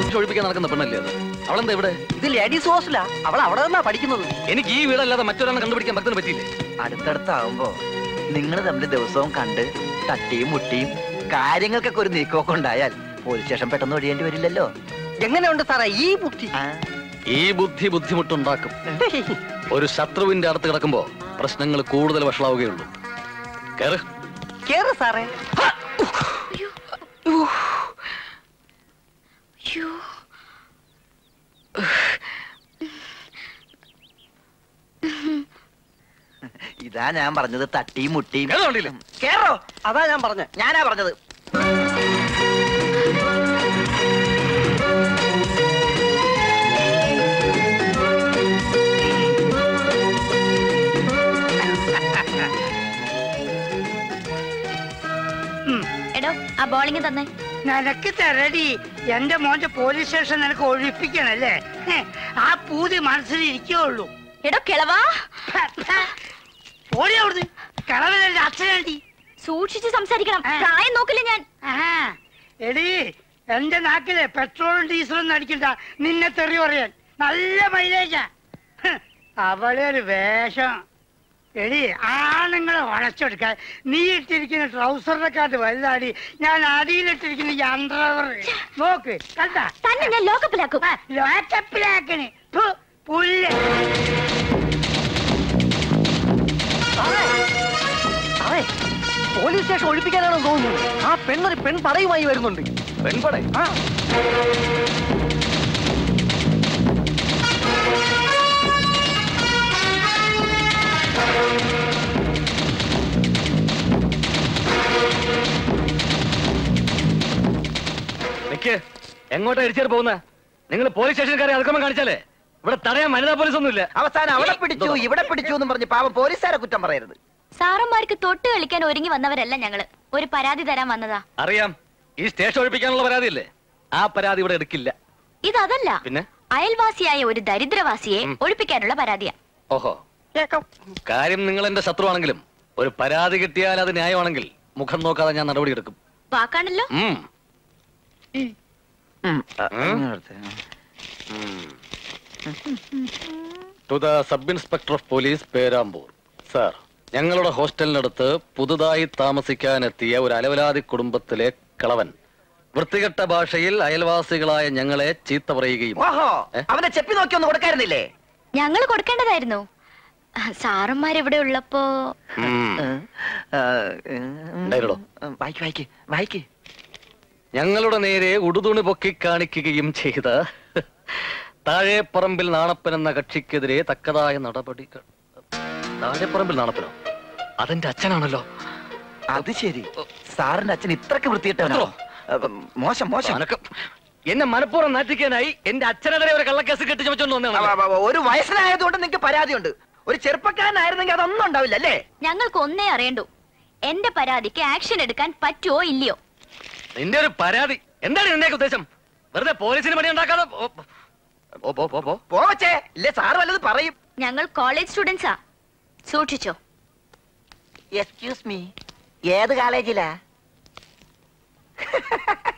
Station ഒഴിപ്പിക്കാൻ നടക്കുന്ന പെണ്ണല്ലേ അത് അവളെന്താ ഇവിടെ ഇത് ലേഡീസ് ഹോസ്റ്റലാ അവൾ അവിടെ നിന്നാ പഠിക്കുന്നത് എനിക്ക് ഈ വീടല്ലാതെ മറ്റൊരാളെ കണ്ടുപിടിക്കാൻ ഭക്തന് പറ്റിയില്ലേ അടുത്തടുത്താവുമ്പോ നിങ്ങൾ തമ്മിൽ ദിവസവും കണ്ട് തട്ടിയും മുട്ടിയും കാര്യങ്ങൾക്കൊക്കെ ഒരു നീക്കമൊക്കെ ഉണ്ടായാൽ പോലീസ് സ്റ്റേഷൻ പെട്ടെന്ന് ഒഴിയേണ്ടി വരില്ലല്ലോ എങ്ങനെയുണ്ട് സാറേ ഈ ബുദ്ധി ആ, ഈ ബുദ്ധി ബുദ്ധിമുട്ടുണ്ടാക്കും ഒരു ശത്രുവിന്റെ അടുത്ത് കിടക്കുമ്പോ പ്രശ്നങ്ങൾ കൂടുതൽ വഷളാവുകയുള്ളൂ കേറ് കേറ് സാറേ അയ്യോ ഇതാ ഞാൻ പറഞ്ഞത് തട്ടിയും മുട്ടിയും കേറ് വണ്ടിയില്. കേറോ അതാ ഞാൻ പറഞ്ഞ ഞാനാ പറഞ്ഞത് എടോ ആ ബോളിങ് തന്നെ നിനക്ക് തരടി എന്റെ മോന്റെ പോലീസ് സ്റ്റേഷൻ നിനക്ക് ഒഴിപ്പിക്കണല്ലേ ഹെ, ആ പൂതി മനസ്സിൽ ഇരിക്കുള്ളൂ എടോ കിളവാ ഓടി അവിടുന്ന് കളവനല്ലേ അച്ഛനടി സൂക്ഷിച്ച് സംസാരിക്കണം ആ. പ്രായം നോക്കില്ല ഞാൻ ആഹാ. എടി എന്റെ നാക്കിലെ പെട്രോളും ഡീസലും അടിക്കണ്ട നിന്നെ തെറി പറയാൻ നല്ല മൈലേജാ ഹ്, അവളെ ഒരു വേഷം എടി ആണുങ്ങളെ വളച്ചെടുക്കാൻ നീ ഇട്ടിരിക്കുന്ന ട്രൗസറിനെക്കാട്ട് വലുതാടി ഞാൻ അടിയിലിട്ടിരിക്കുന്ന ഈ അണ്ടർവർ നോക്ക് കണ്ട തന്നെ ഞാൻ ലോക്കപ്പിലാക്കും ലോക്കപ്പിലാക്കണ് ഫു, പുല്ല് സാറേ പോലീസ് സ്റ്റേഷൻ ഒഴിപ്പിക്കാനാണോ തോന്നുന്നു ആ പെണ്ണൊരു പെൺ പടയുമായി വരുന്നുണ്ട് പെൺപടേ ആ നിക്ക് എങ്ങോട്ടാ ഇടിച്ചേറി പോകുന്ന നിങ്ങൾ പോലീസ് സ്റ്റേഷനിൽ കയറി അതിക്രമം കാണിച്ചാലേ ഇവിടെ തടയാൻ വനിതാ പോലീസ് ഒന്നുമില്ല അവസാനം അവിടെ പിടിച്ചു ഇവിടെ പിടിച്ചു എന്നും പറഞ്ഞ് പാവം പോലീസുകാരെ കുറ്റം പറയരുത് സാറന്മാർക്ക് തൊട്ട് കളിക്കാൻ ഒരുങ്ങി വന്നവരല്ല ഞങ്ങള് ഒരു പരാതി തരാൻ വന്നതാ അറിയാം ഈ സ്റ്റേഷൻ ഒഴിപ്പിക്കാനുള്ള പരാതിയില്ലേ ആ പരാതി ഇവിടെ എടുക്കില്ല ഇതല്ല പിന്നെ അയൽവാസിയായ ഒരു ദരിദ്രവാസിയെ ഉം. ഒഴിപ്പിക്കാനുള്ള പരാതിയാ ഓഹോ കേക്കാം കാര്യം നിങ്ങൾ എന്റെ ശത്രുവാണെങ്കിലും ഒരു പരാതി കിട്ടിയാൽ അത് ന്യായമാണെങ്കിൽ മുഖം നോക്കാതെ ഞാൻ നടപടി എടുക്കും വാക്കാണല്ലോ ഉം. ഉം, ആ, ഉം? ഇങ്ങോട്ട്. To the sub inspector of police Perambur sir ഞങ്ങളുടെ ഹോസ്റ്റലിനടുത്ത് പുതുതായി താമസിക്കാനെത്തിയ ഒരു അലവലാതി കുടുംബത്തിലെ കളവൻ വൃത്തികെട്ട ഭാഷയിൽ അയൽവാസികളായ ഞങ്ങളെ ചീത്ത പറയുകയും ഓഹോ ഏ? അവനെ ചെപ്പി നോക്കി ഒന്ന് കൊടുക്കായിരുന്നില്ലേ ഞങ്ങൾ കൊടുക്കേണ്ടതായിരുന്നു സാറന്മാരിവിടെ ഉള്ളപ്പോ ഉം. ആ, ഉണ്ടായിരുന്നോ? ഉം, വായിക്ക് വായിക്ക് വായിക്ക് ഞങ്ങളുടെ നേരെ ഉടുതുണി പൊക്കി കാണിക്കുകയും ചെയ്ത താഴെപ്പറമ്പിൽ നാണപ്പൻ എന്ന കക്ഷിക്കെതിരെ തക്കതായ നടപടികൾ താഴെപ്പറമ്പിൽ നാണപ്പനോ അതെന്റെ അച്ഛനാണല്ലോ അത് ശരി സാറിന്റെ അച്ഛൻ ഇത്രക്ക് വൃത്തിയിട്ടവനോ അപ്പം, മോശം മോശം അനക്കം എന്നെ മനഃപൂർവ്വം നാറ്റിക്കാനായി എന്റെ അച്ഛനെതിരെ ഒരു കള്ളക്കേസ് കെട്ടി ചുമച്ചോണ്ട് അവ, വന്നതാണ് അവ, അവ, ഒരു വയസ്സനായതുകൊണ്ട് നിങ്ങൾക്ക് പരാതിയുണ്ട് ഒരു ചെറുപ്പക്കാരനായിരുന്നെങ്കിൽ അതൊന്നും ഉണ്ടാവില്ല അല്ലേ ഞങ്ങൾക്ക് ഒന്നേ അറിയണ്ടു എന്റെ പരാതിക്ക് ആക്ഷൻ എടുക്കാൻ പറ്റുമോ ഇല്ലയോ നിന്റെ ഒരു പരാതി എന്താണ് നിന്റെ ഉദ്ദേശം വെറുതെ പോലീസിന് പണി ഉണ്ടാക്കാതെ പോ- പോ, പോ, പോ, പോ. പോവച്ചേ ഇല്ലേ സാറ് വല്ലത് പറയും ഞങ്ങൾ കോളേജ് സ്റ്റുഡൻസാ സൂക്ഷിച്ചോ എക്സ്ക്യൂസ് മീ ഏത് കോളേജിലാ